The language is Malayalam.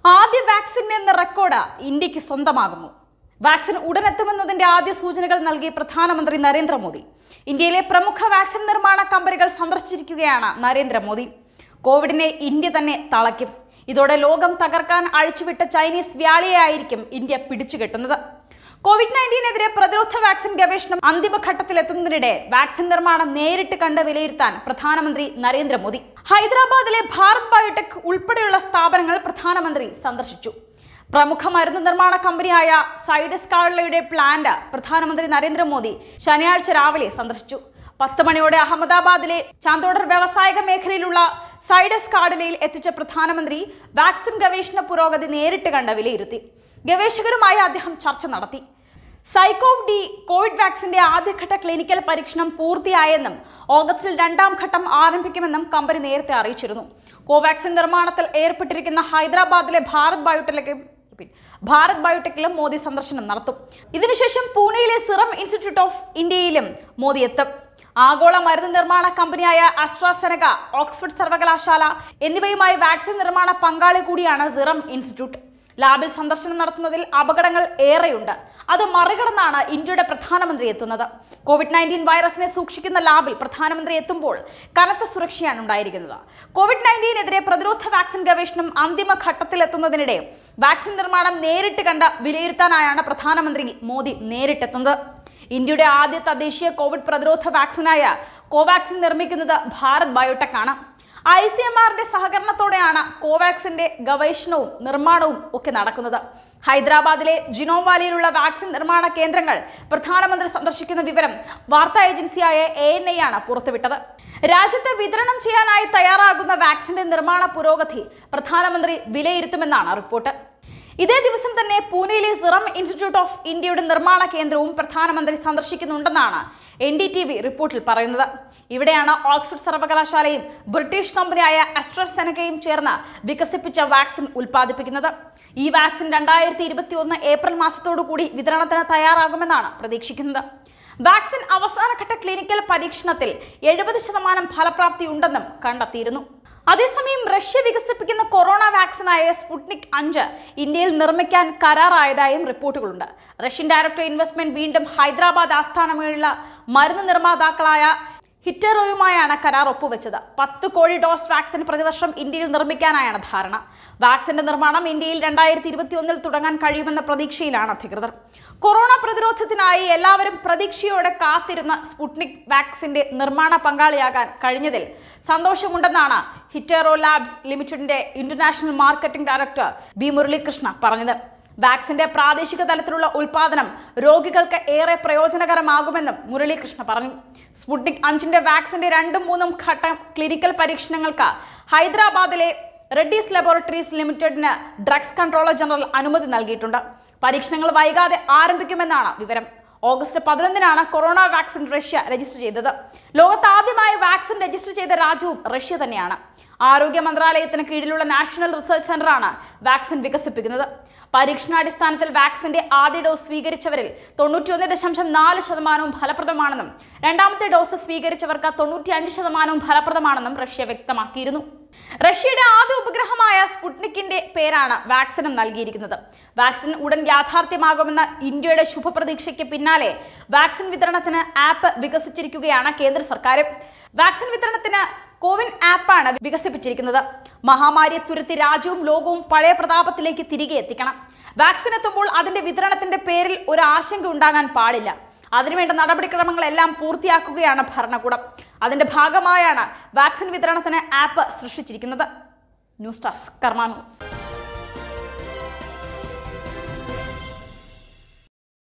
ആദ്യ വാക്സിൻ എന്ന റെക്കോർഡ് ഇന്ത്യക്ക് സ്വന്തമാകുന്നു വാക്സിൻ ഉടനെത്തുമെന്നതിന്റെ ആദ്യ സൂചനകൾ നൽകി പ്രധാനമന്ത്രി നരേന്ദ്രമോദി ഇന്ത്യയിലെ പ്രമുഖ വാക്സിൻ നിർമ്മാണ കമ്പനികൾ സന്ദർശിച്ചിരിക്കുകയാണ് നരേന്ദ്രമോദി കോവിഡിനെ ഇന്ത്യ തന്നെ തളയ്ക്കും ഇതോടെ ലോകം തകർക്കാൻ അഴിച്ചുവിട്ട ചൈനീസ് വ്യാളിയായിരിക്കും ഇന്ത്യ പിടിച്ചുകെട്ടുന്നത് കോവിഡ് നയൻറ്റീനെതിരെ പ്രതിരോധ വാക്സിൻ ഗവേഷണം അന്തിമഘട്ടത്തിലെത്തുന്നതിനിടെ വാക്സിൻ നിർമ്മാണം നേരിട്ട് കണ്ട് വിലയിരുത്താൻ പ്രധാനമന്ത്രി നരേന്ദ്രമോദി ഹൈദരാബാദിലെ ഭാരത് ബയോടെക് ഉൾപ്പെടെയുള്ള സ്ഥാപനങ്ങൾ പ്രധാനമന്ത്രി സന്ദർശിച്ചു പ്രമുഖ മരുന്ന് നിർമ്മാണ കമ്പനിയായ സൈഡസ് കാർലയുടെ പ്ലാന്റ് പ്രധാനമന്ത്രി നരേന്ദ്രമോദി ശനിയാഴ്ച രാവിലെ സന്ദർശിച്ചു പത്ത് മണിയോടെ അഹമ്മദാബാദിലെ ചാന്തോഡർ വ്യവസായിക മേഖലയിലുള്ള സൈഡസ് കാർഡിലയിൽ എത്തിച്ച പ്രധാനമന്ത്രി വാക്സിൻ ഗവേഷണ പുരോഗതി നേരിട്ട് കണ്ട് വിലയിരുത്തി ഗവേഷകരുമായി അദ്ദേഹം ചർച്ച നടത്തി സൈക്കോവ് ഡി കോവിഡ് വാക്സിന്റെ ആദ്യഘട്ട ക്ലിനിക്കൽ പരീക്ഷണം പൂർത്തിയായെന്നും ഓഗസ്റ്റിൽ രണ്ടാം ഘട്ടം ആരംഭിക്കുമെന്നും കമ്പനി നേരത്തെ അറിയിച്ചിരുന്നു കോവാക്സിൻ നിർമ്മാണത്തിൽ ഏർപ്പെട്ടിരിക്കുന്ന ഹൈദരാബാദിലെ ഭാരത് ബയോടെക്കിലും ഭാരത് ബയോടെക്കിലും മോദി സന്ദർശനം നടത്തും ഇതിനുശേഷം പൂനെയിലെ സിറം ഇൻസ്റ്റിറ്റ്യൂട്ട് ഓഫ് ഇന്ത്യയിലും മോദി എത്തും ആഗോള മരുന്ന് നിർമ്മാണ കമ്പനിയായ അസ്ട്രാസെനക ഓക്സ്ഫോർഡ് സർവകലാശാല എന്നിവയുമായി വാക്സിൻ നിർമ്മാണ പങ്കാളി കൂടിയാണ് സിറം ഇൻസ്റ്റിറ്റ്യൂട്ട് ലാബിൽ സന്ദർശനം നടത്തുന്നതിൽ അപകടങ്ങൾ ഏറെയുണ്ട് അത് മറികടന്നാണ് ഇന്ത്യയുടെ പ്രധാനമന്ത്രി എത്തുന്നത് കോവിഡ് നയൻറ്റീൻ വൈറസിനെ സൂക്ഷിക്കുന്ന ലാബിൽ പ്രധാനമന്ത്രി എത്തുമ്പോൾ കനത്ത സുരക്ഷയാണ് ഉണ്ടായിരിക്കുന്നത് കോവിഡ് നയൻറ്റീനെതിരെ പ്രതിരോധ വാക്സിൻ ഗവേഷണം അന്തിമ ഘട്ടത്തിലെത്തുന്നതിനിടെ വാക്സിൻ നിർമ്മാണം നേരിട്ട് കണ്ട് വിലയിരുത്താനായാണ് പ്രധാനമന്ത്രി മോദി നേരിട്ടെത്തുന്നത് ഇന്ത്യയുടെ ആദ്യ തദ്ദേശീയ കോവിഡ് പ്രതിരോധ വാക്സിനായ കോവാക്സിൻ നിർമ്മിക്കുന്നത് ഭാരത് ബയോടെക് ആണ് ഐ സി എം ആറിന്റെ സഹകരണത്തോടെയാണ് കോവാക്സിന്റെ ഗവേഷണവും നിർമ്മാണവും ഒക്കെ നടക്കുന്നത് ഹൈദരാബാദിലെ ജിനോം വാലിയിലുള്ള വാക്സിൻ നിർമ്മാണ കേന്ദ്രങ്ങൾ പ്രധാനമന്ത്രി സന്ദർശിക്കുന്ന വിവരം വാർത്താ ഏജൻസിയായ എ എൻ ഐ ആണ് പുറത്തുവിട്ടത് രാജ്യത്ത് വിതരണം ചെയ്യാനായി തയ്യാറാകുന്ന വാക്സിന്റെ നിർമ്മാണ പുരോഗതി പ്രധാനമന്ത്രി വിലയിരുത്തുമെന്നാണ് റിപ്പോർട്ട് ഇതേ ദിവസം തന്നെ പൂനെയിലെ സിറം ഇൻസ്റ്റിറ്റ്യൂട്ട് ഓഫ് ഇന്ത്യയുടെ നിർമ്മാണ കേന്ദ്രവും പ്രധാനമന്ത്രി സന്ദർശിക്കുന്നുണ്ടെന്നാണ് എൻ ഡി ടി വി റിപ്പോർട്ടിൽ പറയുന്നത് ഇവിടെയാണ് ഓക്സ്ഫോർഡ് സർവകലാശാലയും ബ്രിട്ടീഷ് കമ്പനിയായ അസ്ട്രസെനക്കയും ചേർന്ന് വികസിപ്പിച്ച വാക്സിൻ ഉൽപ്പാദിപ്പിക്കുന്നത് ഈ വാക്സിൻ രണ്ടായിരത്തി ഇരുപത്തി ഒന്ന് ഏപ്രിൽ മാസത്തോടു കൂടി വിതരണത്തിന് തയ്യാറാകുമെന്നാണ് പ്രതീക്ഷിക്കുന്നത് വാക്സിൻ അവസാനഘട്ട ക്ലിനിക്കൽ പരീക്ഷണത്തിൽ എഴുപത് ശതമാനം ഫലപ്രാപ്തി ഉണ്ടെന്നും കണ്ടെത്തിയിരുന്നു അതേസമയം റഷ്യ വികസിപ്പിക്കുന്ന കൊറോണ വാക്സിനായ സ്പുട്നിക് അഞ്ച് ഇന്ത്യയിൽ നിർമ്മിക്കാൻ കരാറായതായും റിപ്പോർട്ടുകളുണ്ട് റഷ്യൻ ഡയറക്ടർ ഇൻവെസ്റ്റ്മെന്റ് വീണ്ടും ഹൈദരാബാദ് ആസ്ഥാനമുള്ള മരുന്ന് നിർമ്മാതാക്കളായ ഹിറ്ററോയുമായാണ് കരാർ ഒപ്പുവെച്ചത് പത്ത് കോടി ഡോസ് വാക്സിൻ പ്രതിവർഷം ഇന്ത്യയിൽ നിർമ്മിക്കാനായാണ് ധാരണ വാക്സിന്റെ നിർമ്മാണം ഇന്ത്യയിൽ രണ്ടായിരത്തി ഇരുപത്തി ഒന്നിൽ തുടങ്ങാൻ കഴിയുമെന്ന പ്രതീക്ഷയിലാണ് അധികൃതർ കൊറോണ പ്രതിരോധത്തിനായി എല്ലാവരും പ്രതീക്ഷയോടെ കാത്തിരുന്ന സ്പുട്നിക് വാക്സിന്റെ നിർമ്മാണ പങ്കാളിയാകാൻ കഴിഞ്ഞതിൽ സന്തോഷമുണ്ടെന്നാണ് ഹിറ്ററോ ലാബ്സ് ലിമിറ്റഡിന്റെ international marketing director B Muralikrishna പറഞ്ഞത് വാക്സിന്റെ പ്രാദേശിക തലത്തിലുള്ള ഉൽപാദനം രോഗികൾക്ക് ഏറെ പ്രയോജനകരമാകുമെന്നും മുരളീകൃഷ്ണ പറഞ്ഞു സ്പുട്നിക് അഞ്ചിന്റെ വാക്സിന്റെ രണ്ടും മൂന്നും ഘട്ടം ക്ലിനിക്കൽ പരീക്ഷണങ്ങൾക്ക് ഹൈദരാബാദിലെ റെഡ്ഡീസ് ലബോറട്ടറീസ് ലിമിറ്റഡിന് ഡ്രഗ്സ് കൺട്രോളർ ജനറൽ അനുമതി നൽകിയിട്ടുണ്ട് പരീക്ഷണങ്ങൾ വൈകാതെ ആരംഭിക്കുമെന്നാണ് വിവരം ഓഗസ്റ്റ് പതിനൊന്നിനാണ് കൊറോണ വാക്സിൻ റഷ്യ രജിസ്റ്റർ ചെയ്തത് ലോകത്ത് ആദ്യമായി വാക്സിൻ രജിസ്റ്റർ ചെയ്ത രാജ്യവും റഷ്യ തന്നെയാണ് ആരോഗ്യ മന്ത്രാലയത്തിന് കീഴിലുള്ള നാഷണൽ റിസർച്ച് സെന്ററാണ് വാക്സിൻ വികസിപ്പിക്കുന്നത് പരീക്ഷണാടിസ്ഥാനത്തിൽ വാക്സിന്റെ ആദ്യ ഡോസ് സ്വീകരിച്ചവരിൽ തൊണ്ണൂറ്റിയൊന്ന് ദശാംശം നാല് ശതമാനവും ഫലപ്രദമാണെന്നും രണ്ടാമത്തെ ഡോസ് സ്വീകരിച്ചവർക്ക് തൊണ്ണൂറ്റിയഞ്ച് ശതമാനവും ഫലപ്രദമാണെന്നും റഷ്യ വ്യക്തമാക്കിയിരുന്നു റഷ്യയുടെ ആദ്യ ഉപഗ്രഹമായ സ്പുട്നിക്കിന്റെ പേരാണ് വാക്സിനും നൽകിയിരിക്കുന്നത് വാക്സിൻ ഉടൻ യാഥാർത്ഥ്യമാകുമെന്ന ഇന്ത്യയുടെ ശുഭപ്രതീക്ഷയ്ക്ക് പിന്നാലെ വാക്സിൻ വിതരണത്തിന് ആപ്പ് വികസിച്ചിരിക്കുകയാണ് കേന്ദ്ര സർക്കാർ വാക്സിൻ വിതരണത്തിന് കോവിൻ ആപ്പാണ് വികസിപ്പിച്ചിരിക്കുന്നത് മഹാമാരിയെ തുരത്തി രാജ്യവും ലോകവും പഴയ പ്രതാപത്തിലേക്ക് തിരികെ എത്തിക്കണം വാക്സിൻ എത്തുമ്പോൾ അതിന്റെ വിതരണത്തിന്റെ പേരിൽ ഒരു ആശങ്ക ഉണ്ടാകാൻ പാടില്ല അതിനുവേണ്ട നടപടിക്രമങ്ങളെല്ലാം പൂർത്തിയാക്കുകയാണ് ഭരണകൂടം അതിന്റെ ഭാഗമായാണ് വാക്സിൻ വിതരണത്തിന് ആപ്പ് സൃഷ്ടിച്ചിരിക്കുന്നത് ന്യൂസ് ഡെസ്ക് കർമ്മ ന്യൂസ്